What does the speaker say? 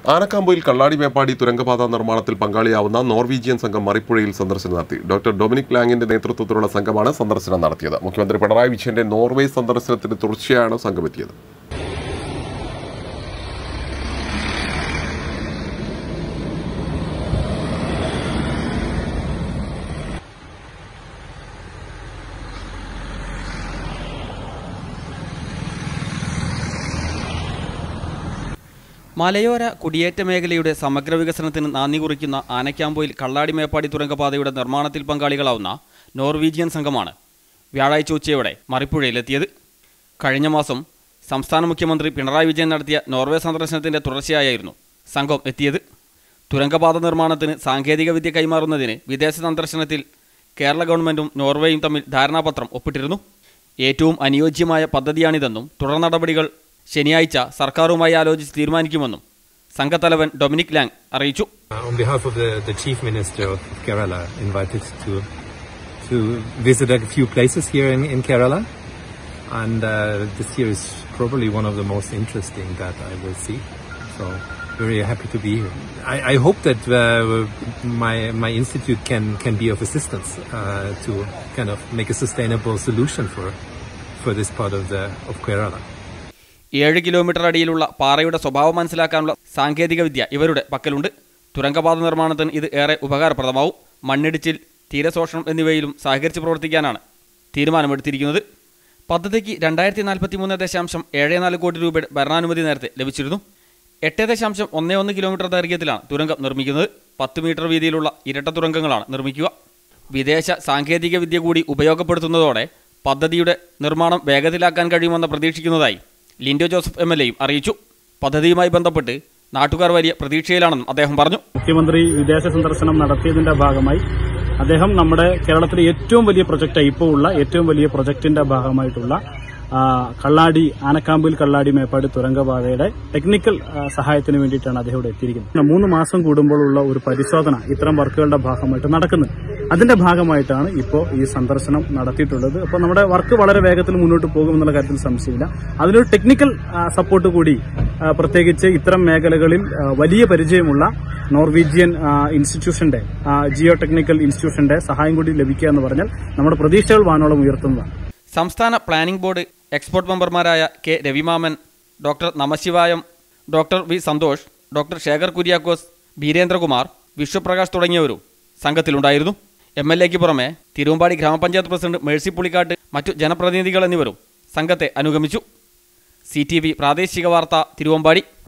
ആനക്കാമ്പൊയിൽ കള്ളാടി മേപ്പാടി തുരങ്കപാത നിർമ്മാണത്തിൽ പങ്കാളിയാവുന്ന നോർവീജിയൻ സംഘം മറിപ്പുഴയിൽ സന്ദർശനം നടത്തി ഡോക്ടർ ഡൊമിനിക് ലാങ്ങിന്റെ നേതൃത്വത്തിലുള്ള സംഘമാണ് സന്ദർശനം നടത്തിയത് മുഖ്യമന്ത്രി പിണറായി വിജയന്റെ നോർവേ സന്ദർശനത്തിന് തുടർച്ചയായാണ് സംഘമെത്തിയത് മലയോര കുടിയേറ്റ മേഖലയുടെ സമഗ്ര വികസനത്തിന് നാന്ദി കുറിക്കുന്ന ആനക്കാമ്പോയിൽ കള്ളാടി മേപ്പാടി തുരങ്കപാതയുടെ നിർമ്മാണത്തിൽ പങ്കാളികളാവുന്ന നോർവീജിയൻ സംഘമാണ് വ്യാഴാഴ്ച ഉച്ചയോടെ മറിപ്പുഴയിലെത്തിയത് കഴിഞ്ഞ മാസം സംസ്ഥാന മുഖ്യമന്ത്രി പിണറായി വിജയൻ നടത്തിയ നോർവേ സന്ദർശനത്തിന്റെ തുടർച്ചയായിരുന്നു സംഘം എത്തിയത് തുരങ്കപാത നിർമ്മാണത്തിന് സാങ്കേതികവിദ്യ കൈമാറുന്നതിന് വിദേശ സന്ദർശനത്തിൽ കേരള ഗവൺമെന്റും നോർവേയും തമ്മിൽ ധാരണാപത്രം ഒപ്പിട്ടിരുന്നു ഏറ്റവും അനുയോജ്യമായ പദ്ധതിയാണിതെന്നും തുടർ നടപടികൾ ശനിയാഴ്ച സർക്കാരുമായി ആലോചിച്ച് തീരുമാനിക്കുമെന്നും സംഘത്തലവൻ ഡൊമിനിക് ലാങ് അറിയിച്ചു Uh, on behalf of the, the Chief Minister of Kerala, invited to to visit a few places here in, in Kerala, and uh, this year is probably one of the most interesting that I will see. So very happy to be here. I, I hope that uh, my my institute can can be of assistance uh, to kind of make a sustainable solution for for this part of the of Kerala. ഏഴ് kilometre അടിയിലുള്ള പാറയുടെ സ്വഭാവം മനസ്സിലാക്കാനുള്ള സാങ്കേതികവിദ്യ ഇവരുടെ പക്കലുണ്ട് തുരങ്കപാത നിർമ്മാണത്തിന് ഇത് ഏറെ ഉപകാരപ്രദമാവും മണ്ണിടിച്ചിൽ തീരശോഷണം എന്നിവയിലും സഹകരിച്ച് പ്രവർത്തിക്കാനാണ് തീരുമാനമെടുത്തിരിക്കുന്നത് പദ്ധതിക്ക് രണ്ടായിരത്തി നാൽപ്പത്തി മൂന്ന് ദശാംശം ഏഴ് നാല് കോടി രൂപയുടെ ഭരണാനുമതി നേരത്തെ ലഭിച്ചിരുന്നു എട്ട് ദശാംശം ഒന്ന് ഒന്ന് കിലോമീറ്റർ ദൈർഘ്യത്തിലാണ് തുരങ്കം നിർമ്മിക്കുന്നത് പത്ത് മീറ്റർ വീതിയിലുള്ള ഇരട്ട തുരങ്കങ്ങളാണ് നിർമ്മിക്കുക വിദേശ സാങ്കേതിക വിദ്യ കൂടി ഉപയോഗപ്പെടുത്തുന്നതോടെ പദ്ധതിയുടെ നിർമ്മാണം വേഗത്തിലാക്കാൻ കഴിയുമെന്ന് പ്രതീക്ഷിക്കുന്നതായി ലിൻഡോ ജോസഫ് എം എൽ എയും അറിയിച്ചു പദ്ധതിയുമായി ബന്ധപ്പെട്ട് നാട്ടുകാർ വലിയ പ്രതീക്ഷയിലാണെന്നും അദ്ദേഹം പറഞ്ഞു മുഖ്യമന്ത്രി വിദേശ സന്ദർശനം നടത്തിയതിന്റെ ഭാഗമായി അദ്ദേഹം നമ്മുടെ കേരളത്തിലെ ഏറ്റവും വലിയ പ്രൊജക്റ്റ് ഇപ്പോൾ ഉള്ള ഏറ്റവും വലിയ പ്രൊജക്ടിന്റെ ഭാഗമായിട്ടുള്ള ആ, കള്ളാടി ആനക്കാമ്പിൽ കള്ളാടി മേപ്പാടി തുരങ്കപാതയുടെ ടെക്നിക്കൽ ആ, സഹായത്തിന് വേണ്ടിയിട്ടാണ് അദ്ദേഹം ഇവിടെ എത്തിയിരിക്കുന്നത് മൂന്ന് മാസം കൂടുമ്പോഴുള്ള ഒരു പരിശോധന ഇത്തരം വർക്കുകളുടെ ഭാഗമായിട്ട് നടക്കുന്നുണ്ട് അതിന്റെ ഭാഗമായിട്ടാണ് ഇപ്പോൾ ഈ സന്ദർശനം നടത്തിയിട്ടുള്ളത് അപ്പോൾ നമ്മുടെ വർക്ക് വളരെ വേഗത്തിൽ മുന്നോട്ട് പോകുമെന്നുള്ള കാര്യത്തിൽ സംശയമില്ല അതിനൊരു ടെക്നിക്കൽ സപ്പോർട്ട് കൂടി ആ, പ്രത്യേകിച്ച് ഇത്തരം മേഖലകളിൽ ആ, വലിയ പരിചയമുള്ള നോർവീജിയൻ ആ, ഇൻസ്റ്റിറ്റ്യൂഷന്റെ ആ, ജിയോ ടെക്നിക്കൽ ഇൻസ്റ്റിറ്റ്യൂഷന്റെ സഹായം കൂടി ലഭിക്കുക എന്ന് പറഞ്ഞാൽ നമ്മുടെ പ്രതീക്ഷകൾ വാനോളം ഉയർത്തുന്നതാണ് സംസ്ഥാന പ്ലാനിംഗ് ബോർഡ് എക്സ്പോർട്ട് മെമ്പർമാരായ K Raviraman doctor Namasivayam doctor V Santhosh doctor Sekhar Kuriakose Birendrakumar Vishwaprakash തുടങ്ങിയവരും സംഘത്തിലുണ്ടായിരുന്നു എം എൽ എക്ക് പുറമെ തിരുവമ്പാടി ഗ്രാമപഞ്ചായത്ത് പ്രസിഡന്റ് മേഴ്സി പുളിക്കാട്ട് മറ്റു ജനപ്രതിനിധികൾ എന്നിവരും സംഘത്തെ അനുഗമിച്ചു സി ടി വി പ്രാദേശിക വാർത്ത തിരുവമ്പാടി